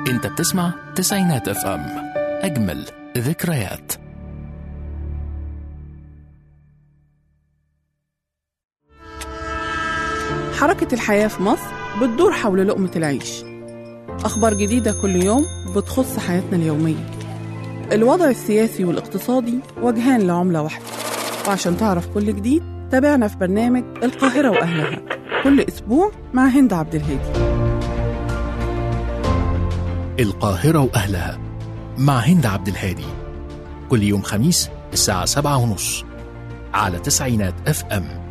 انت بتسمع تسعينات اف ام اجمل ذكريات حركة الحياة في مصر بتدور حول لقمة العيش أخبار جديدة كل يوم بتخص حياتنا اليومية الوضع السياسي والاقتصادي وجهان لعملة واحدة وعشان تعرف كل جديد تابعنا في برنامج القاهرة وأهلها كل أسبوع مع هند عبد الهادي القاهرة وأهلها مع هند عبد الهادي كل يوم خميس الساعة سبعة ونص على تسعينات اف ام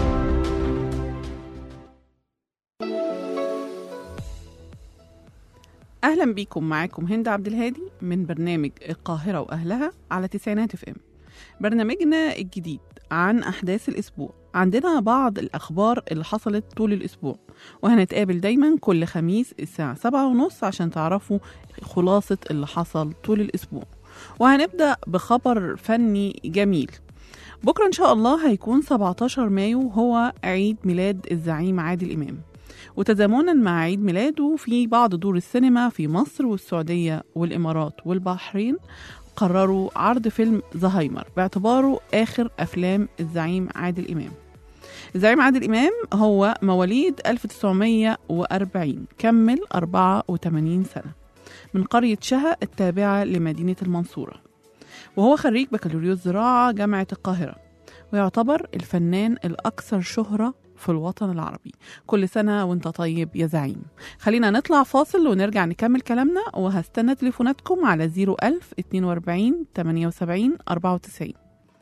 أهلا بيكم معاكم هند عبد الهادي من برنامج القاهرة وأهلها على تسعينات اف ام برنامجنا الجديد عن أحداث الأسبوع عندنا بعض الأخبار اللي حصلت طول الأسبوع وهنتقابل دايما كل خميس الساعة سبعة ونص عشان تعرفوا خلاصة اللي حصل طول الأسبوع وهنبدأ بخبر فني جميل بكرة إن شاء الله هيكون 17 مايو هو عيد ميلاد الزعيم عادل إمام وتزامنا مع عيد ميلاده في بعض دور السينما في مصر والسعودية والإمارات والبحرين قرروا عرض فيلم زهايمر باعتباره آخر أفلام الزعيم عادل إمام الزعيم عادل إمام هو مواليد 1940 كمل 84 سنة من قرية شها التابعة لمدينة المنصورة وهو خريج بكالوريوس زراعة جامعة القاهرة ويعتبر الفنان الأكثر شهرة في الوطن العربي كل سنة وانت طيب يا زعيم خلينا نطلع فاصل ونرجع نكمل كلامنا وهستنى تليفوناتكم على 01000 42 78 94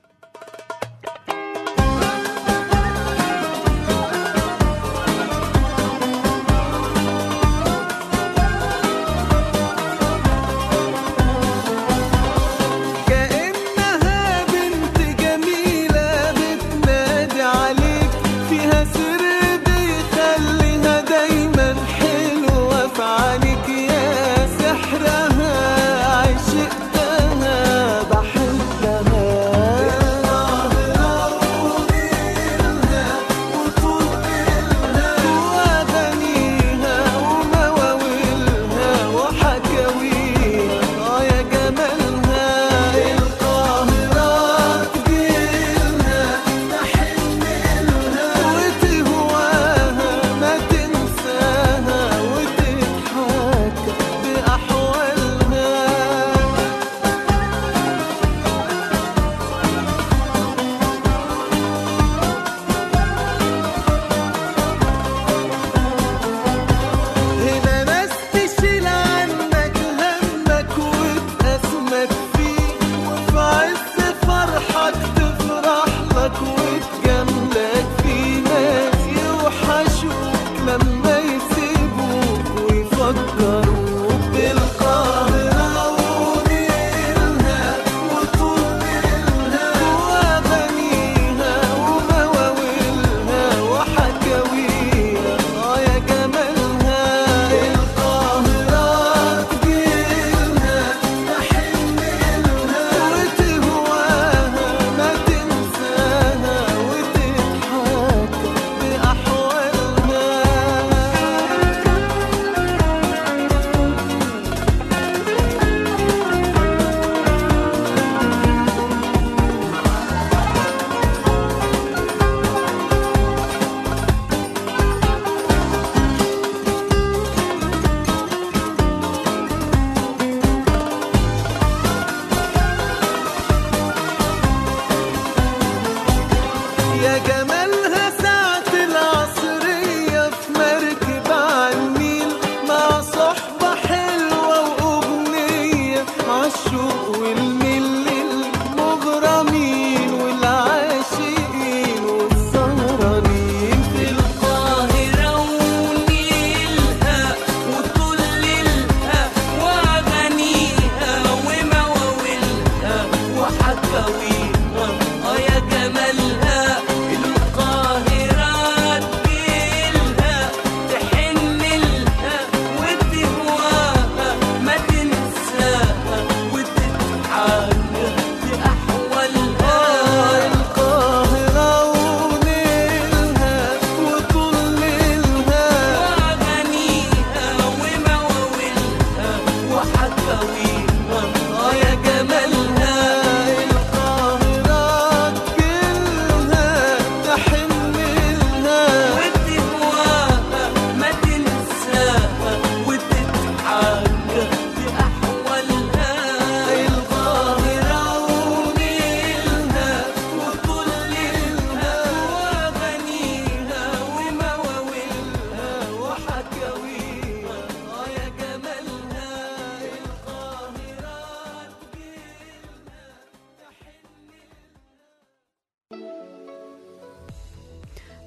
كأنها بنت جميلة بتنادي عليك فيها سر بيخليها دايما حلوة في عينيك يا سحرها عشقتها بحبها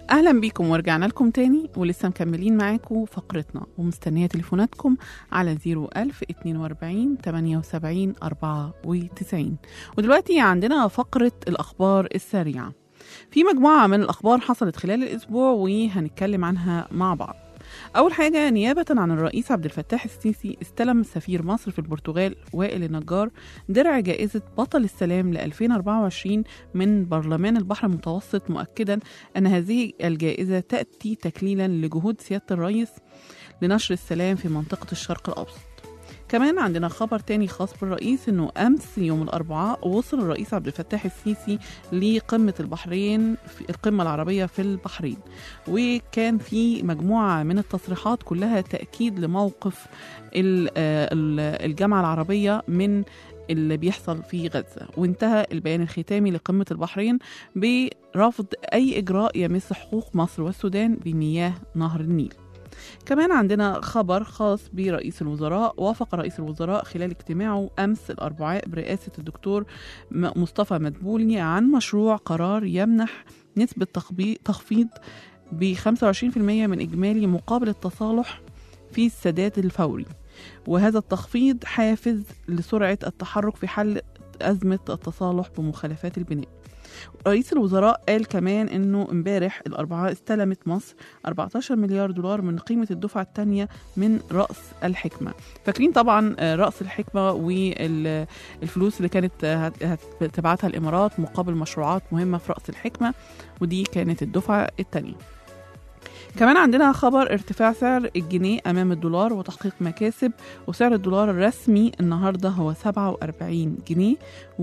اهلا بيكم ورجعنا لكم تاني ولسه مكملين معاكم فقرتنا ومستنيه تليفوناتكم على 01000 42 78 94 ودلوقتي عندنا فقره الاخبار السريعه في مجموعه من الاخبار حصلت خلال الاسبوع وهنتكلم عنها مع بعض أول حاجة نيابة عن الرئيس عبد الفتاح السيسي استلم سفير مصر في البرتغال وائل النجار درع جائزة بطل السلام ل 2024 من برلمان البحر المتوسط مؤكدا أن هذه الجائزة تأتي تكليلا لجهود سيادة الرئيس لنشر السلام في منطقة الشرق الأوسط كمان عندنا خبر تاني خاص بالرئيس انه امس يوم الاربعاء وصل الرئيس عبد الفتاح السيسي لقمه البحرين في القمه العربيه في البحرين وكان في مجموعه من التصريحات كلها تاكيد لموقف ال- آه ال- الجامعه العربيه من اللي بيحصل في غزه وانتهى البيان الختامي لقمه البحرين برفض اي اجراء يمس حقوق مصر والسودان بمياه نهر النيل كمان عندنا خبر خاص برئيس الوزراء وافق رئيس الوزراء خلال اجتماعه أمس الأربعاء برئاسة الدكتور م- مصطفى مدبولي عن مشروع قرار يمنح نسبة تخبي- تخفيض ب 25% من إجمالي مقابل التصالح في السداد الفوري وهذا التخفيض حافز لسرعة التحرك في حل أزمة التصالح بمخالفات البناء رئيس الوزراء قال كمان انه امبارح الاربعاء استلمت مصر 14 مليار دولار من قيمه الدفعه الثانيه من راس الحكمه فاكرين طبعا آه، راس الحكمه والفلوس اللي كانت آه، هت- هتبعتها الامارات مقابل مشروعات مهمه في راس الحكمه ودي كانت الدفعه الثانيه كمان عندنا خبر ارتفاع سعر الجنيه امام الدولار وتحقيق مكاسب وسعر الدولار الرسمي النهارده هو 47 جنيه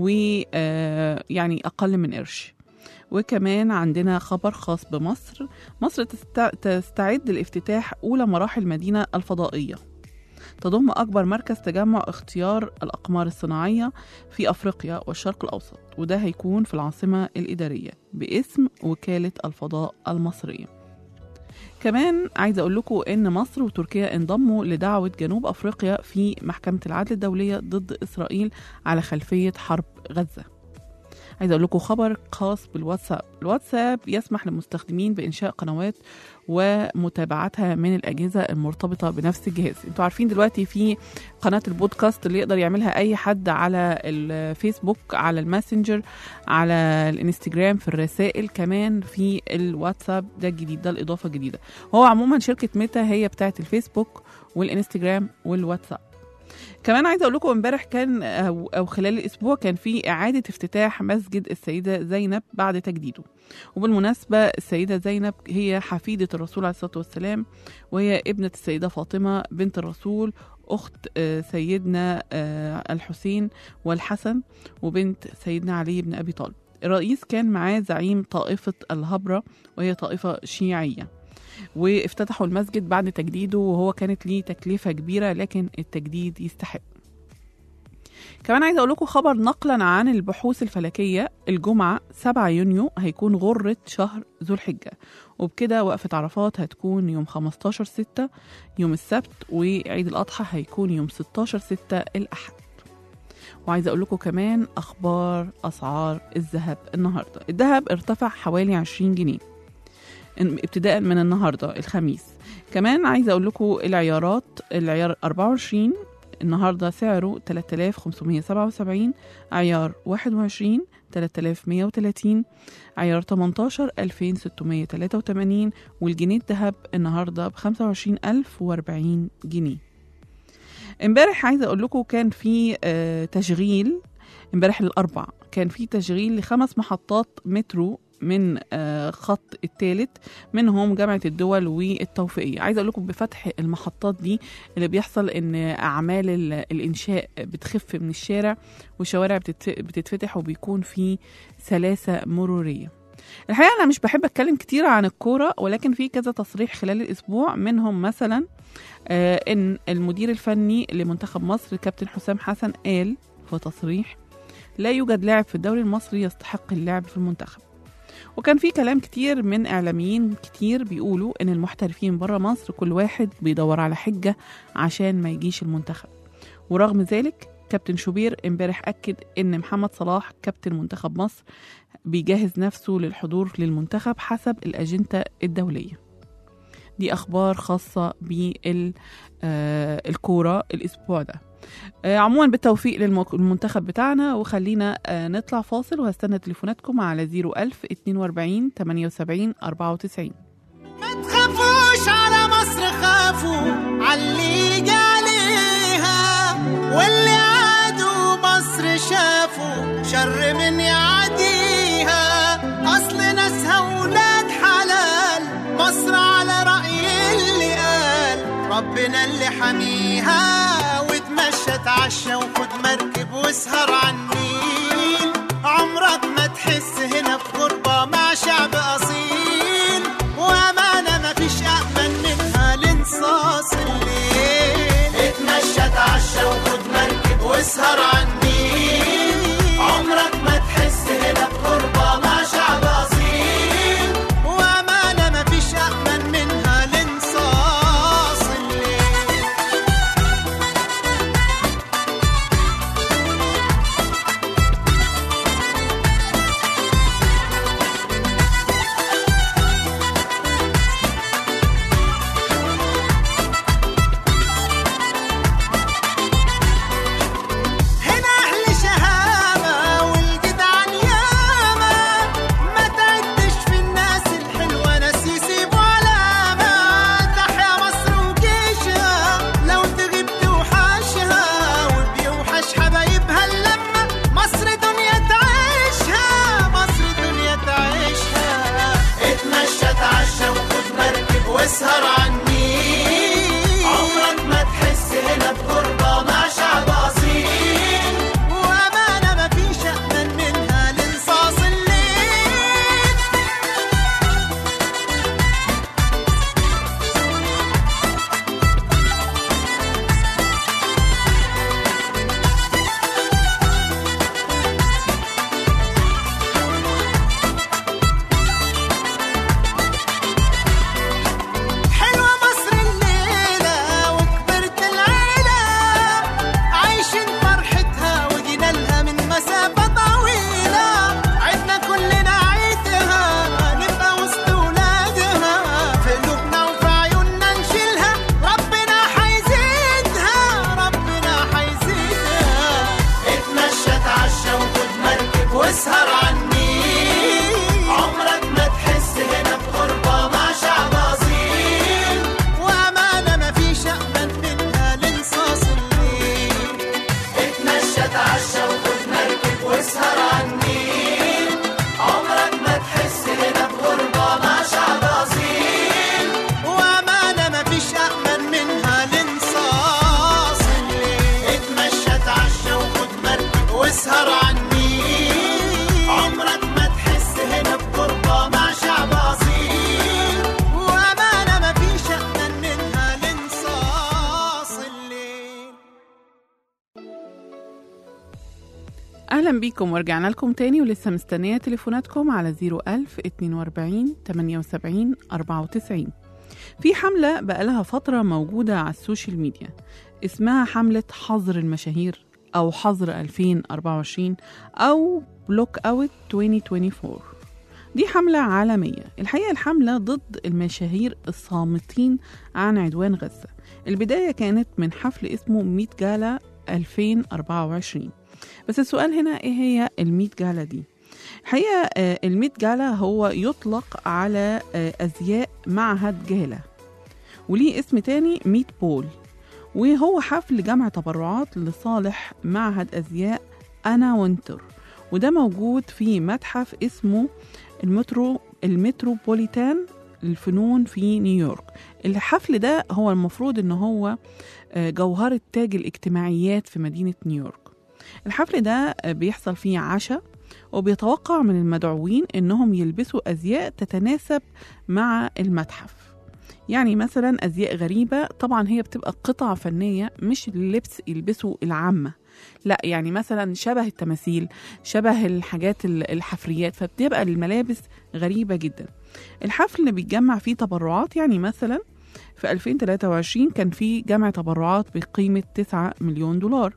ويعني اقل من قرش وكمان عندنا خبر خاص بمصر مصر تست- تستعد لافتتاح أولى مراحل المدينة الفضائية تضم أكبر مركز تجمع اختيار الأقمار الصناعية في أفريقيا والشرق الأوسط وده هيكون في العاصمة الإدارية باسم وكالة الفضاء المصرية كمان عايزة أقول لكم إن مصر وتركيا انضموا لدعوة جنوب أفريقيا في محكمة العدل الدولية ضد إسرائيل على خلفية حرب غزة عايزه اقول لكم خبر خاص بالواتساب الواتساب يسمح للمستخدمين بانشاء قنوات ومتابعتها من الاجهزه المرتبطه بنفس الجهاز انتوا عارفين دلوقتي في قناه البودكاست اللي يقدر يعملها اي حد على الفيسبوك على الماسنجر على الانستجرام في الرسائل كمان في الواتساب ده الجديد ده الاضافه الجديده هو عموما شركه ميتا هي بتاعه الفيسبوك والانستجرام والواتساب كمان عايزه اقول لكم امبارح كان او أو خلال الاسبوع كان في اعاده افتتاح مسجد السيده زينب بعد تجديده وبالمناسبه السيده زينب هي حفيده الرسول عليه الصلاه والسلام وهي ابنه السيده فاطمه بنت الرسول اخت آه، سيدنا آه، الحسين والحسن وبنت سيدنا علي بن ابي طالب الرئيس كان معاه زعيم طائفه الهبره وهي طائفه شيعيه وافتتحوا المسجد بعد تجديده وهو كانت ليه تكلفة كبيرة لكن التجديد يستحق كمان عايزة أقول لكم خبر نقلا عن البحوث الفلكية الجمعة 7 يونيو هيكون غرة شهر ذو الحجة وبكده وقفة عرفات هتكون يوم 15 6 يوم السبت وعيد الأضحى هيكون يوم 16 6 الأحد وعايزة أقول لكم كمان أخبار أسعار الذهب النهاردة الذهب ارتفع حوالي 20 جنيه ابتداء من النهارده الخميس كمان عايزه اقول لكم العيارات العيار 24 النهارده سعره 3577 عيار 21 3130 عيار 18 2683 والجنيه الذهب النهارده ب 25040 جنيه امبارح عايزه اقول لكم كان في آه، تشغيل امبارح الاربع كان في تشغيل لخمس محطات مترو من آه، خط الثالث منهم جامعة الدول والتوفيقية عايزة أقول لكم بفتح المحطات دي اللي بيحصل إن أعمال ال- الإنشاء بتخف من الشارع والشوارع بتتف- بتتفتح وبيكون في سلاسة مرورية الحقيقة أنا مش بحب أتكلم كتير عن الكورة ولكن في كذا تصريح خلال الأسبوع منهم مثلا آه إن المدير الفني لمنتخب مصر كابتن حسام حسن قال في تصريح لا يوجد لاعب في الدوري المصري يستحق اللعب في المنتخب وكان في كلام كتير من اعلاميين كتير بيقولوا ان المحترفين بره مصر كل واحد بيدور على حجه عشان ما يجيش المنتخب ورغم ذلك كابتن شوبير امبارح أكد إن محمد صلاح كابتن منتخب مصر بيجهز نفسه للحضور للمنتخب حسب الأجندة الدولية دي أخبار خاصة بالكورة الأسبوع ده آه، عموما بالتوفيق للمك- للمنتخب بتاعنا وخلينا آه، نطلع فاصل وهستنى تليفوناتكم على 01000 42 78 94 ما تخافوش على مصر خافوا عاللي يجي عليها واللي عادوا مصر شافوا شر من يعديها اصل ناسها ولاد حلال مصر على رأي اللي قال ربنا اللي حميها وتمشى اتعشى وخد مركب واسهر على النيل عمرك ما تحس هنا في غربة مع شعب أصيل وأمانة مفيش أأمن منها لانصاص الليل اتمشى اتعشى وخد مركب واسهر على النيل عمرك ما تحس هنا في غربة مع شعب أصيل وأمانة مفيش أأمن منها لانصاص الليل هنا أهل شهامة والجدعان ياما ما تعدش في الناس الحلوة ناس يسيبوا علامة تحيا مصر وجيشها لو تغيب توحشها وبيوحش حبايبها اللمة مصر دنيا تعيشها مصر دنيا تعيشها اتمشى اتعشى وخد مركب واسهر على النيل عمرك ما تحس هنا بغربة مع شعب أصيل وأمانة مفيش أأمن منها لانصاص الليل حلوة مصر الليلة وكبرت العيلة عايشين فرحتها وجينا لها من مسافة طويلة عدنا كلنا عيدها نبقى وسط ولادها في قلوبنا وفي عيوننا نشيلها ربنا حيزيدها ربنا حيزيدها اتمشى اتعشى وخد مركب واسهر على النيل عمرك ما تحس هنا بغربة مع شعب أصيل وأمانة مفيش أأمن منها لانصاص الليل اتمشى اتعشى وخد مركب واسهر على النيل عمرك ما تحس هنا بغربة مع شعب أصيل وأمانة مفيش أأمن منها لانصاص الليل اتمشى اتعشى وخد مركب واسهر على النيل عمرك ما تحس هنا بغربة مع شعب أصيل وأمانة مفيش أأمن منها لانصاص الليل اهلا بيكم ورجعنا لكم تاني ولسه مستنيه تليفوناتكم على 01000 42 78 94 في حملة بقالها فترة موجودة على السوشيال ميديا اسمها حملة حظر المشاهير أو حظر 2024 أو بلوك أوت 2024 دي حملة عالمية الحقيقة الحملة ضد المشاهير الصامتين عن عدوان غزة البداية كانت من حفل اسمه ميت جالا 2024 بس السؤال هنا ايه هي الميت جالا دي الحقيقة آه، الميت جالا هو يطلق على آه، أزياء معهد جالة وليه اسم تاني ميت بول وهو حفل جمع تبرعات لصالح معهد أزياء أنا وينتر وده موجود في متحف اسمه المترو المتروبوليتان للفنون في نيويورك الحفل ده هو المفروض ان هو آه، جوهرة تاج الاجتماعيات في مدينة نيويورك الحفل ده آه، بيحصل فيه عشاء وبيتوقع من المدعوين انهم يلبسوا ازياء تتناسب مع المتحف يعني مثلا ازياء غريبه طبعا هي بتبقى قطع فنيه مش اللبس يلبسوا العامه لا يعني مثلا شبه التماثيل شبه الحاجات ال- الحفريات فبتبقى الملابس غريبه جدا الحفل اللي بيتجمع فيه تبرعات يعني مثلا في 2023 كان في جمع تبرعات بقيمه 9 مليون دولار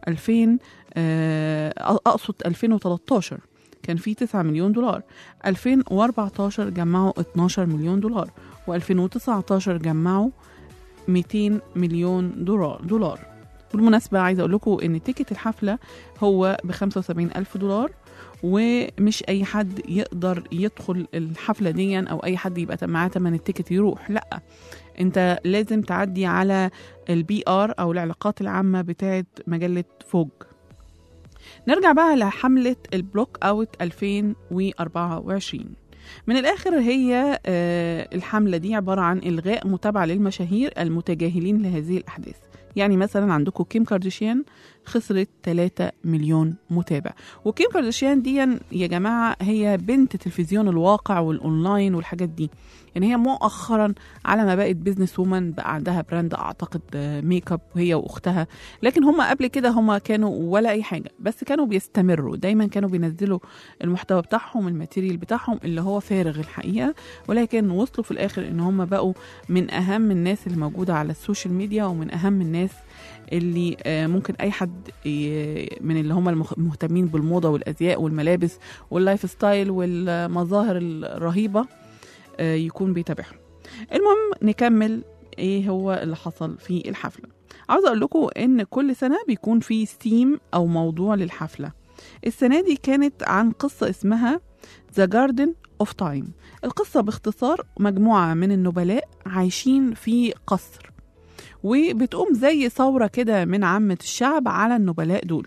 2000 آه، أقصد 2013 كان في 9 مليون دولار 2014 جمعوا 12 مليون دولار و2019 جمعوا 200 مليون دولار دولار بالمناسبة عايزة أقول لكم إن تيكت الحفلة هو ب 75 ألف دولار ومش أي حد يقدر يدخل الحفلة دي أو أي حد يبقى معاه تمن التيكت يروح لأ أنت لازم تعدي على البي آر أو العلاقات العامة بتاعت مجلة فوج نرجع بقى لحملة البلوك أوت 2024 من الآخر هي آه، الحملة دي عبارة عن إلغاء متابعة للمشاهير المتجاهلين لهذه الأحداث يعني مثلا عندكم كيم كارديشيان خسرت 3 مليون متابع وكيم كارديشيان دي يا جماعة هي بنت تلفزيون الواقع والأونلاين والحاجات دي يعني هي مؤخرا على ما بقت بيزنس وومن بقى عندها براند اعتقد آه، ميك اب وهي واختها لكن هم قبل كده هم كانوا ولا اي حاجه بس كانوا بيستمروا دايما كانوا بينزلوا المحتوى بتاعهم الماتيريال بتاعهم اللي هو فارغ الحقيقه ولكن وصلوا في الاخر ان هم بقوا من اهم الناس اللي موجوده على السوشيال ميديا ومن اهم الناس اللي آه، ممكن اي حد ي- من اللي هم المخ- المهتمين بالموضه والازياء والملابس واللايف ستايل والمظاهر الرهيبه آه، يكون بيتابعهم المهم نكمل ايه هو اللي حصل في الحفله عاوز اقول لكم ان كل سنه بيكون في ستيم او موضوع للحفله السنه دي كانت عن قصه اسمها ذا جاردن اوف تايم القصه باختصار مجموعه من النبلاء عايشين في قصر وبتقوم زي ثوره كده من عامه الشعب على النبلاء دول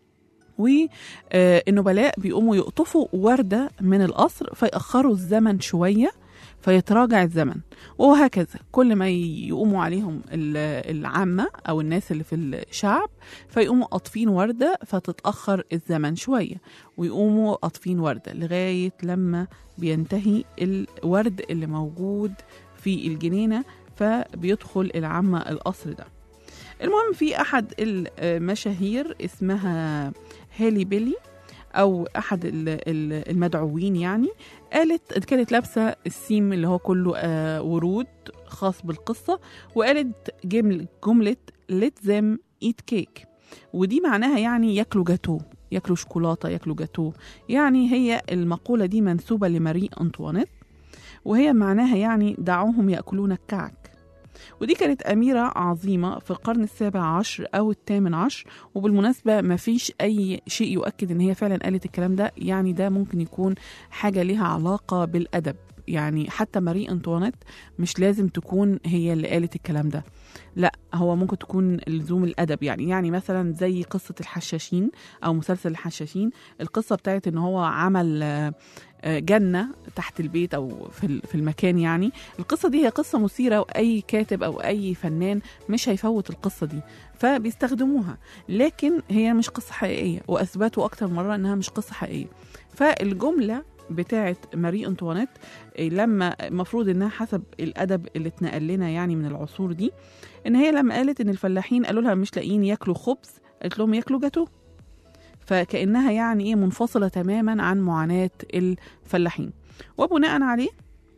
والنبلاء بيقوموا يقطفوا وردة من القصر فيأخروا الزمن شوية فيتراجع الزمن وهكذا كل ما يقوموا عليهم ال- العامة أو الناس اللي في الشعب فيقوموا قاطفين وردة فتتأخر الزمن شوية ويقوموا قاطفين وردة لغاية لما بينتهي الورد اللي موجود في الجنينة فبيدخل العامة القصر ده المهم في أحد المشاهير اسمها هالي بيلي او احد ال- ال- المدعوين يعني قالت كانت لابسه السيم اللي هو كله آه ورود خاص بالقصه وقالت جمل جمله let them eat cake ودي معناها يعني ياكلوا جاتوه ياكلوا شوكولاته ياكلوا جاتوه يعني هي المقوله دي منسوبه لماري انطوانيت وهي معناها يعني دعوهم ياكلون الكعك ودي كانت أميرة عظيمة في القرن السابع عشر أو الثامن عشر وبالمناسبة ما فيش أي شيء يؤكد إن هي فعلا قالت الكلام ده يعني ده ممكن يكون حاجة ليها علاقة بالأدب يعني حتى ماري أنطوانيت مش لازم تكون هي اللي قالت الكلام ده لا هو ممكن تكون لزوم الادب يعني يعني مثلا زي قصه الحشاشين او مسلسل الحشاشين القصه بتاعت ان هو عمل آه، آه، جنه تحت البيت او في ال- في المكان يعني القصه دي هي قصه مثيره واي كاتب او اي فنان مش هيفوت القصه دي فبيستخدموها لكن هي مش قصه حقيقيه واثبتوا اكتر مره انها مش قصه حقيقيه فالجمله بتاعت ماري انطوانيت إيه، لما المفروض انها حسب الادب اللي اتنقل لنا يعني من العصور دي ان هي لما قالت ان الفلاحين قالوا لها مش لاقيين ياكلوا خبز قالت لهم ياكلوا جاتوه فكانها يعني ايه منفصله تماما عن معاناه الفلاحين وبناء عليه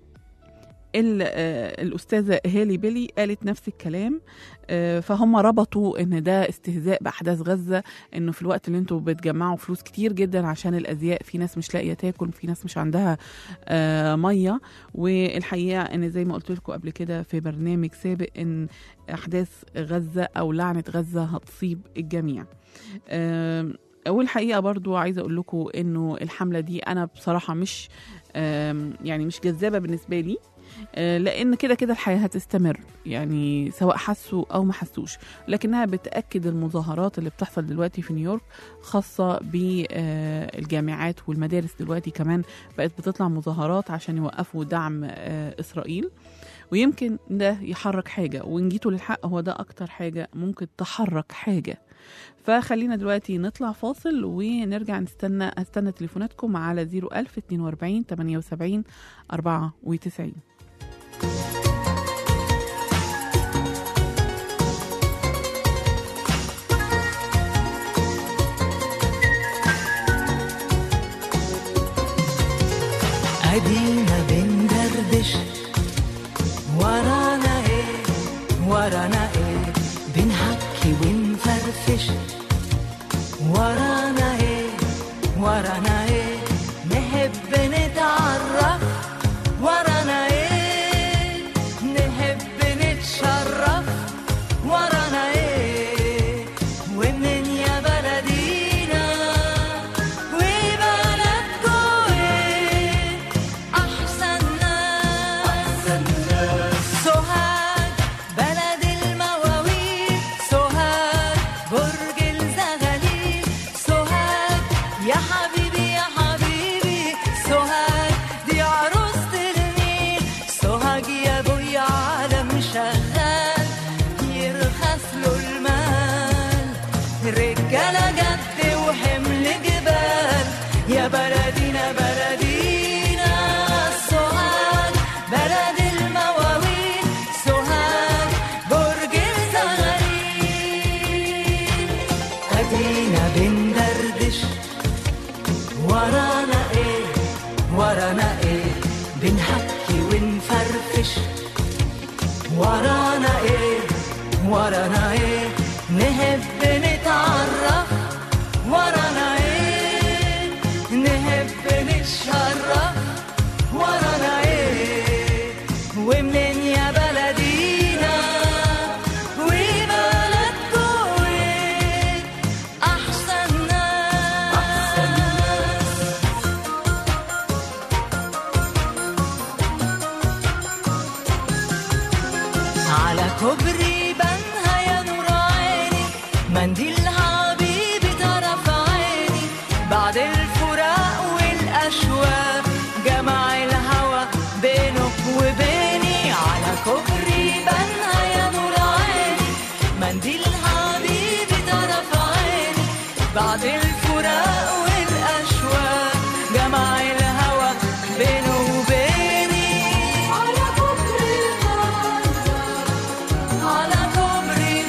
ال- آه، الأستاذة هالي بيلي قالت نفس الكلام آه، فهم ربطوا إن ده استهزاء بأحداث غزة إنه في الوقت اللي انتوا بتجمعوا فلوس كتير جدا عشان الأزياء في ناس مش لاقية تاكل في ناس مش عندها آه، مية والحقيقة إن زي ما قلت لكم قبل كده في برنامج سابق إن أحداث غزة أو لعنة غزة هتصيب الجميع آم، والحقيقة برضو عايزة أقول لكم إنه الحملة دي أنا بصراحة مش آم، يعني مش جذابة بالنسبة لي آه، لان كده كده الحياه هتستمر يعني سواء حسوا او ما حسوش لكنها بتاكد المظاهرات اللي بتحصل دلوقتي في نيويورك خاصه بالجامعات والمدارس دلوقتي كمان بقت بتطلع مظاهرات عشان يوقفوا دعم آه، اسرائيل ويمكن ده يحرك حاجه وان جيتوا للحق هو ده اكتر حاجه ممكن تحرك حاجه فخلينا دلوقتي نطلع فاصل ونرجع نستنى استنى تليفوناتكم على 01000 42 78 94 ادينا بندردش ورانا ايه ورانا ايه بنحكي ونفرفش ورانا ايه ورانا ايه نحب نتعرف ورانا ايه نحب نتشرف ورانا ايه ومن يا بلدينا وبلدكوا ايه احسن ناس سوهاج بلد المواويل سوهاج برج الزغاليل سوهاج يا حبيبي يا حبيبي سوهاج دي عروسة النيل سوهاج يا ابويا عالم شغال يرخص له المال رجالة جد وحمل جبال يا بلدينا بلدينا سوهاج بلد المواويل سوهاج برج الزغاليل ادينا بندردش ورانا ايه ورانا ايه بنحكي ونفرفش ورانا ايه ورانا ايه نحب نتعرف ورانا ايه نحب نتشرف ورانا ايه ومنين يا بلدينا وبلدكوا ايه احسن ناس على كوبري بنها يا نور عيني منديل حبيبي طرف عيني بعد الفراق والأشواق جمع الهوى بينك وبيني على كوبري بنها يا نور عيني منديل حبيبي طرف عيني بعد الفراق والأشواق جمع الهوى بينه وبيني على كوبري على كوبري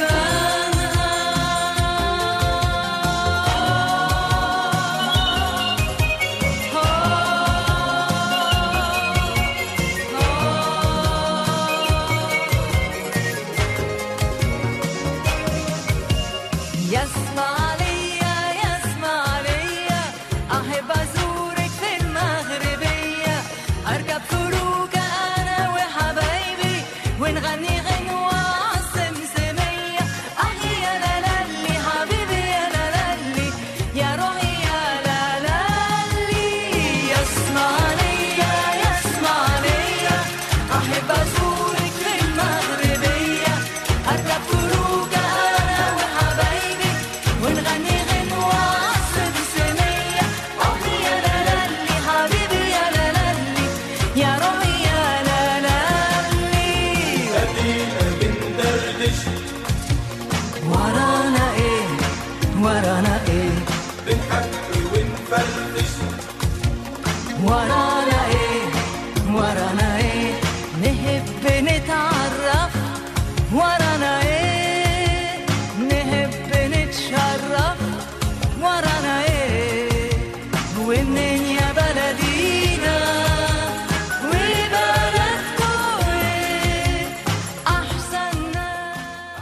يسمع ليا يسمع ليا أحب أزورك في المغربية أركب فروكة أنا وحبايبي ونغني غنوة عالسمسمية أحي يا لالي حبيبي يا لالي يا روحي يا لالي يسمع ليا يسمع ليا أحب أزورك في المغربية أركب فروكة أنا وحبايبي ونغني غنوة عالسمسمية أحي يا لالي حبيبي يا لالي يا روحي يا لالي ورانا ايه ورانا ايه بنحكي ونفرفش ورانا ايه ورانا ايه نحب نتعرف ورانا ايه نحب نتشرف ورانا ايه ومنين يا بلدينا وبلدكوا ايه احسن ناس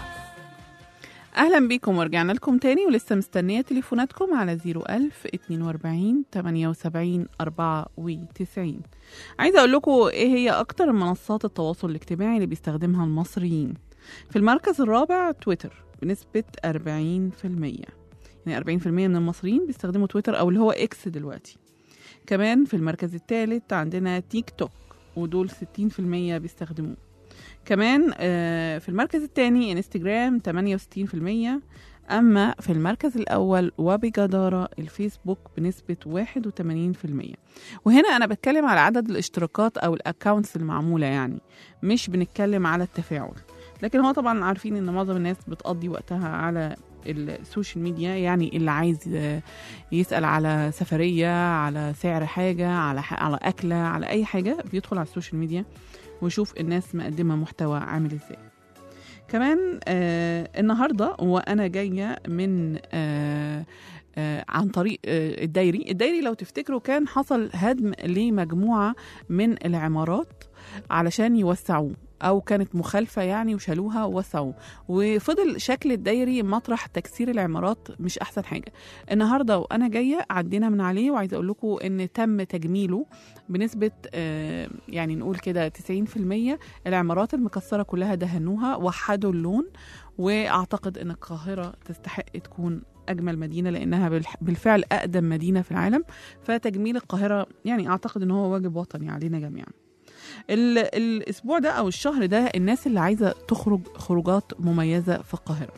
اهلا بيكم ورجعنا لكم تاني ولسه مستنيه تليفوناتكم على 01000 42 78 94 عايزه اقول لكم ايه هي اكتر منصات التواصل الاجتماعي اللي بيستخدمها المصريين في المركز الرابع تويتر بنسبه 40% يعني 40% من المصريين بيستخدموا تويتر او اللي هو اكس دلوقتي كمان في المركز الثالث عندنا تيك توك ودول 60% بيستخدموه كمان آه، في المركز الثاني انستجرام 68% أما في المركز الأول وبجدارة الفيسبوك بنسبة 81% وهنا أنا بتكلم على عدد الاشتراكات أو الأكاونتس المعمولة يعني مش بنتكلم على التفاعل لكن هو طبعا عارفين إن معظم الناس بتقضي وقتها على السوشيال ميديا يعني اللي عايز آه، يسأل على سفرية على سعر حاجة على ح- على أكلة على أي حاجة بيدخل على السوشيال ميديا ويشوف الناس مقدمة محتوى عامل ازاي كمان آه النهارده وانا جايه من آه آه عن طريق آه الدايري الدايري لو تفتكروا كان حصل هدم لمجموعه من العمارات علشان يوسعوه او كانت مخالفه يعني وشالوها ووسعوا وفضل شكل الدايري مطرح تكسير العمارات مش احسن حاجه النهارده وانا جايه عدينا من عليه وعايزه اقول لكم ان تم تجميله بنسبه آه، يعني نقول كده 90% العمارات المكسره كلها دهنوها وحدوا اللون واعتقد ان القاهره تستحق تكون اجمل مدينه لانها بالح- بالفعل اقدم مدينه في العالم فتجميل القاهره يعني اعتقد ان هو واجب وطني علينا جميعا ال- الاسبوع ده او الشهر ده الناس اللي عايزه تخرج خروجات مميزه في القاهره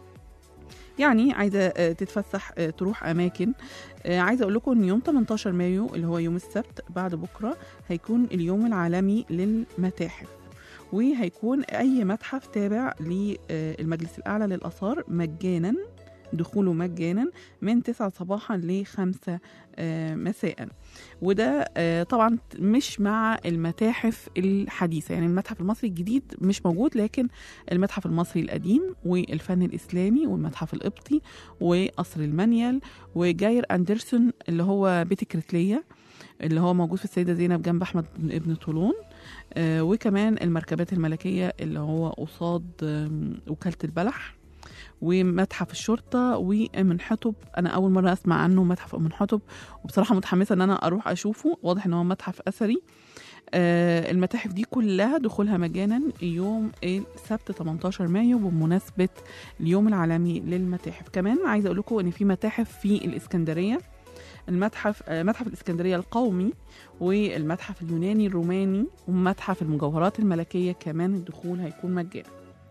يعني عايزه آه، تتفسح آه، تروح اماكن آه، عايزه اقول لكم ان يوم 18 مايو اللي هو يوم السبت بعد بكره هيكون اليوم العالمي للمتاحف وهيكون اي متحف تابع للمجلس الاعلى للاثار مجانا دخوله مجانا من 9 صباحا ل 5 مساء وده آه، طبعا مش مع المتاحف الحديثه يعني المتحف المصري الجديد مش موجود لكن المتحف المصري القديم والفن الاسلامي والمتحف القبطي وقصر المنيل وجاير اندرسون اللي هو بيت كريتليه اللي هو موجود في السيده زينب جنب احمد بن ابن طولون آه، وكمان المركبات الملكيه اللي هو قصاد آم، وكاله البلح ومتحف الشرطه ومن حطب انا اول مره اسمع عنه متحف من حطب وبصراحه متحمسه ان انا اروح اشوفه واضح ان هو متحف اثري آه، المتاحف دي كلها دخولها مجانا يوم السبت 18 مايو بمناسبه اليوم العالمي للمتاحف كمان عايزه اقول لكم ان في متاحف في الاسكندريه المتحف آه، متحف الاسكندريه القومي والمتحف اليوناني الروماني ومتحف المجوهرات الملكيه كمان الدخول هيكون مجانا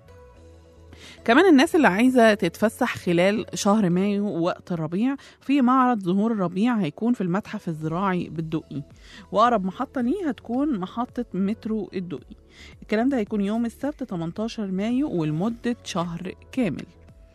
كمان الناس اللي عايزة تتفسح خلال شهر مايو ووقت الربيع في معرض زهور الربيع هيكون في المتحف الزراعي بالدقي وأقرب محطة ليه هتكون محطة مترو الدقي الكلام ده هيكون يوم السبت 18 مايو ولمدة شهر كامل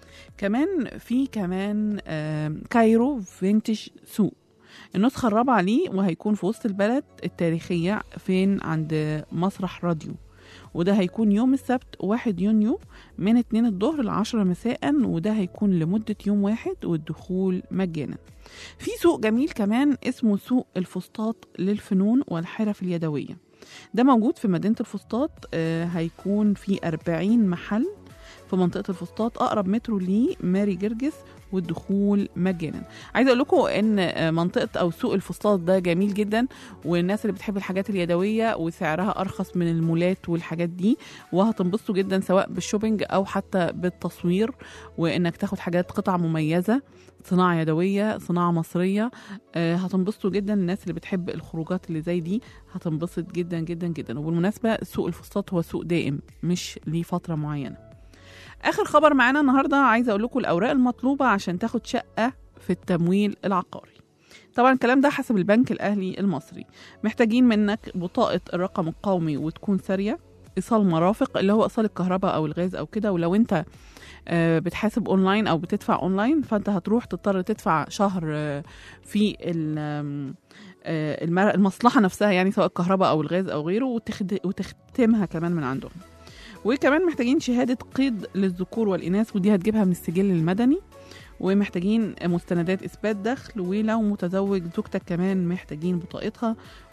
كمان في كمان آم، كايرو فينتج سوق النسخة الرابعة ليه وهيكون في وسط البلد التاريخية فين عند مسرح راديو وده هيكون يوم السبت 1 يونيو من 2 الظهر ل 10 مساء وده هيكون لمدة يوم واحد والدخول مجانا في سوق جميل كمان اسمه سوق الفسطاط للفنون والحرف اليدوية ده موجود في مدينة الفسطاط آه، هيكون في 40 محل في منطقة الفسطاط أقرب مترو ليه ماري جرجس والدخول مجانا عايزه اقول لكم ان آه، منطقه او سوق الفسطاط ده جميل جدا والناس اللي بتحب الحاجات اليدويه وسعرها ارخص من المولات والحاجات دي وهتنبسطوا جدا سواء بالشوبينج او حتى بالتصوير وانك تاخد حاجات قطع مميزه صناعه يدويه صناعه مصريه آه، هتنبسطوا جدا الناس اللي بتحب الخروجات اللي زي دي هتنبسط جدا جدا جدا وبالمناسبه سوق الفسطاط هو سوق دائم مش ليه فتره معينه اخر خبر معانا النهارده عايزه اقول لكم الاوراق المطلوبه عشان تاخد شقه في التمويل العقاري طبعا الكلام ده حسب البنك الاهلي المصري محتاجين منك بطاقه الرقم القومي وتكون ساريه ايصال مرافق اللي هو ايصال الكهرباء او الغاز او كده ولو انت آه، بتحاسب اونلاين او بتدفع اونلاين فانت هتروح تضطر تدفع شهر آه، في ال- آم، آه، المر- المصلحه نفسها يعني سواء الكهرباء او الغاز او غيره وتخد- وتختمها كمان من عندهم وكمان محتاجين شهاده قيد للذكور والاناث ودي هتجيبها من السجل المدني ومحتاجين مستندات اثبات دخل ولو متزوج زوجتك كمان محتاجين بطاقتها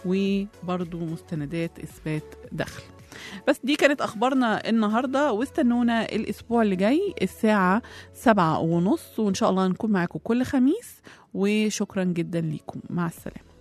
وبرضو مستندات اثبات دخل بس دي كانت اخبارنا النهارده واستنونا الاسبوع اللي جاي الساعه سبعة ونص وان شاء الله نكون معاكم كل خميس وشكرا جدا ليكم مع السلامه